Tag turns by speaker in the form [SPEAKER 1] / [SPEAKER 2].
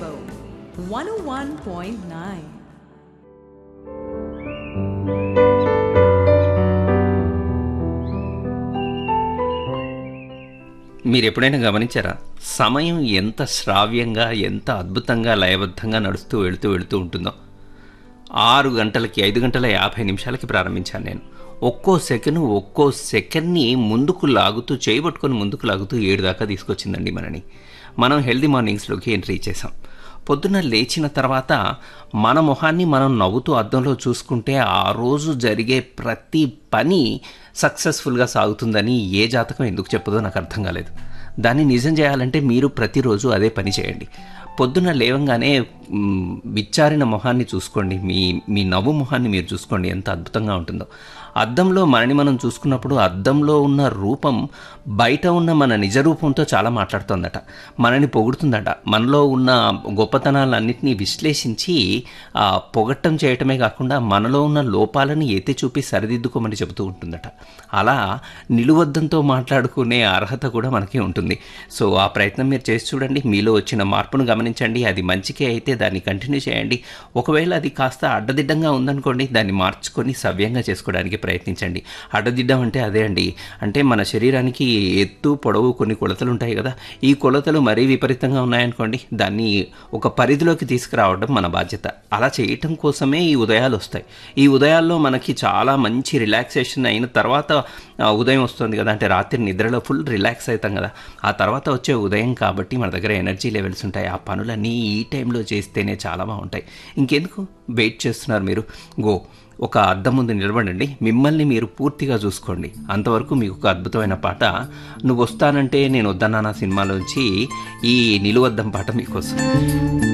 [SPEAKER 1] Rainbow 101.9.
[SPEAKER 2] మీరు ఎప్పుడైనా గమనించారా సమయం ఎంత శ్రావ్యంగా ఎంత అద్భుతంగా లయబద్ధంగా నడుస్తూ వెళుతూ వెళుతూ ఉంటుందో ఆరు గంటలకి ఐదు గంటల యాభై నిమిషాలకి ప్రారంభించాను నేను ఒక్కో సెకండ్ ఒక్కో సెకండ్ని ముందుకు లాగుతూ చేయబట్టుకొని ముందుకు లాగుతూ ఏడు దాకా తీసుకొచ్చిందండి మనని మనం హెల్దీ మార్నింగ్స్లోకి ఎంట్రీ చేసాం పొద్దున్న లేచిన తర్వాత మన మొహాన్ని మనం నవ్వుతూ అద్దంలో చూసుకుంటే ఆ రోజు జరిగే ప్రతి పని సక్సెస్ఫుల్గా సాగుతుందని ఏ జాతకం ఎందుకు చెప్పదో నాకు అర్థం కాలేదు దాన్ని నిజం చేయాలంటే మీరు ప్రతిరోజు అదే పని చేయండి పొద్దున్న లేవంగానే మ్, విచ్చారిన మొహాన్ని చూసుకోండి మీ మీ నవ్వు మొహాన్ని మీరు చూసుకోండి ఎంత అద్భుతంగా ఉంటుందో అద్దంలో మనని మనం చూసుకున్నప్పుడు అద్దంలో ఉన్న రూపం బయట ఉన్న మన నిజ రూపంతో చాలా మాట్లాడుతుందట మనని పొగుడుతుందట మనలో ఉన్న గొప్పతనాలన్నింటినీ విశ్లేషించి ఆ, పొగట్టం చేయటమే కాకుండా మనలో ఉన్న లోపాలను ఎత్తి చూపి సరిదిద్దుకోమని చెబుతూ ఉంటుందట అలా నిలువద్దంతో మాట్లాడుకునే అర్హత కూడా మనకి ఉంటుంది సో ఆ ప్రయత్నం మీరు చేసి చూడండి మీలో వచ్చిన మార్పును గమనించండి అది మంచికే అయితే దాన్ని కంటిన్యూ చేయండి ఒకవేళ అది కాస్త అడ్డదిడ్డంగా ఉందనుకోండి దాన్ని మార్చుకొని సవ్యంగా చేసుకోవడానికి ప్రయత్నించండి అడ్డదిడ్డం అంటే అదే అండి అంటే మన శరీరానికి ఎత్తు పొడవు కొన్ని కొలతలు ఉంటాయి కదా ఈ కొలతలు మరీ విపరీతంగా ఉన్నాయనుకోండి దాన్ని ఒక పరిధిలోకి తీసుకురావడం మన బాధ్యత అలా చేయటం కోసమే ఈ ఉదయాలు వస్తాయి ఈ ఉదయాల్లో మనకి చాలా మంచి రిలాక్సేషన్ అయిన తర్వాత ఆ, ఉదయం వస్తుంది కదా అంటే రాత్రి నిద్రలో ఫుల్ రిలాక్స్ అవుతాం కదా ఆ తర్వాత వచ్చే ఉదయం కాబట్టి మన దగ్గర ఎనర్జీ లెవెల్స్ ఉంటాయి ఆ పనులన్నీ ఈ టైంలో చేస్తేనే చాలా బాగుంటాయి ఇంకెందుకు వెయిట్ చేస్తున్నారు మీరు గో ఒక అద్దం ముందు నిలబడండి మిమ్మల్ని మీరు పూర్తిగా చూసుకోండి అంతవరకు మీకు ఒక అద్భుతమైన పాట నువ్వు వస్తానంటే నేను వద్దన్నా సినిమాలోంచి ఈ నిలువద్దం పాట మీకోసం